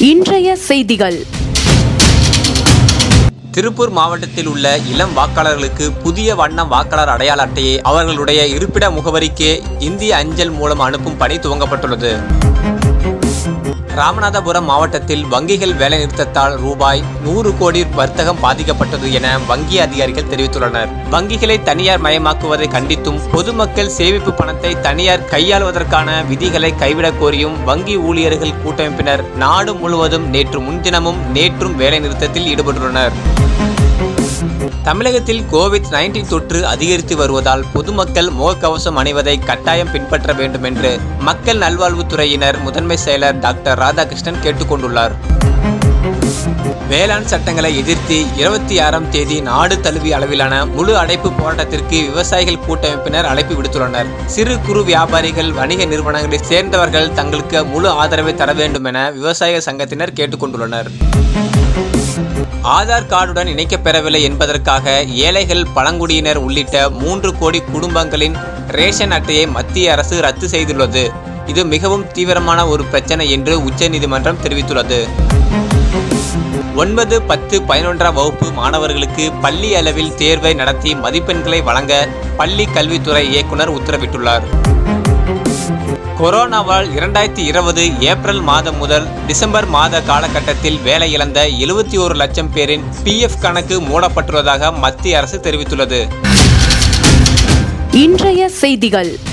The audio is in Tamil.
இன்றைய செய்திகள் திருப்பூர் மாவட்டத்தில் உள்ள இளம் வாக்காளர்களுக்கு புதிய வண்ண வாக்காளர் அடையாள அட்டையை அவர்களுடைய இருப்பிட முகவரிக்கு இந்திய அஞ்சல் மூலம் அனுப்பும் பணி துவங்கப்பட்டுள்ளது ராமநாதபுரம் மாவட்டத்தில் வங்கிகள் வேலைநிறுத்தத்தால் ரூபாய் நூறு கோடி வர்த்தகம் பாதிக்கப்பட்டது என வங்கி அதிகாரிகள் தெரிவித்துள்ளனர் வங்கிகளை தனியார் மயமாக்குவதை கண்டித்தும் பொதுமக்கள் சேமிப்பு பணத்தை தனியார் கையாளுவதற்கான விதிகளை கைவிடக் கோரியும் வங்கி ஊழியர்கள் கூட்டமைப்பினர் நாடு முழுவதும் நேற்று முன்தினமும் நேற்றும் வேலைநிறுத்தத்தில் ஈடுபட்டுள்ளனர் தமிழகத்தில் கோவிட் 19 தொற்று அதிகரித்து வருவதால் பொதுமக்கள் முகக்கவசம் அணிவதை கட்டாயம் பின்பற்ற வேண்டும் என்று மக்கள் நல்வாழ்வுத்துறையினர் முதன்மை செயலர் டாக்டர் ராதாகிருஷ்ணன் கேட்டுக்கொண்டுள்ளார் வேளாண் சட்டங்களை எதிர்த்து இருபத்தி ஆறாம் தேதி நாடு தழுவிய அளவிலான முழு அடைப்பு போராட்டத்திற்கு விவசாயிகள் கூட்டமைப்பினர் அழைப்பு விடுத்துள்ளனர் சிறு குறு வியாபாரிகள் வணிக நிறுவனங்களைச் சேர்ந்தவர்கள் தங்களுக்கு முழு ஆதரவை தர வேண்டும் என விவசாய சங்கத்தினர் கேட்டுக்கொண்டுள்ளனர் ஆதார் கார்டுடன் இணைக்கப்பெறவில்லை என்பதற்காக ஏழைகள் பழங்குடியினர் உள்ளிட்ட மூன்று கோடி குடும்பங்களின் ரேஷன் அட்டையை மத்திய அரசு ரத்து செய்துள்ளது இது மிகவும் தீவிரமான ஒரு பிரச்சனை என்று உச்சநீதிமன்றம் தெரிவித்துள்ளது ஒன்பது பத்து பதினொன்றாம் வகுப்பு மாணவர்களுக்கு பள்ளி அளவில் தேர்வை நடத்தி மதிப்பெண்களை வழங்க பள்ளி கல்வித்துறை இயக்குனர் உத்தரவிட்டுள்ளார் கொரோனாவால் இரண்டாயிரத்தி இருபது ஏப்ரல் மாதம் முதல் டிசம்பர் மாத காலகட்டத்தில் வேலை இழந்த எழுபத்தி ஒரு லட்சம் பேரின் பிஎஃப் கணக்கு மூடப்பட்டுள்ளதாக மத்திய அரசு தெரிவித்துள்ளது இன்றைய செய்திகள்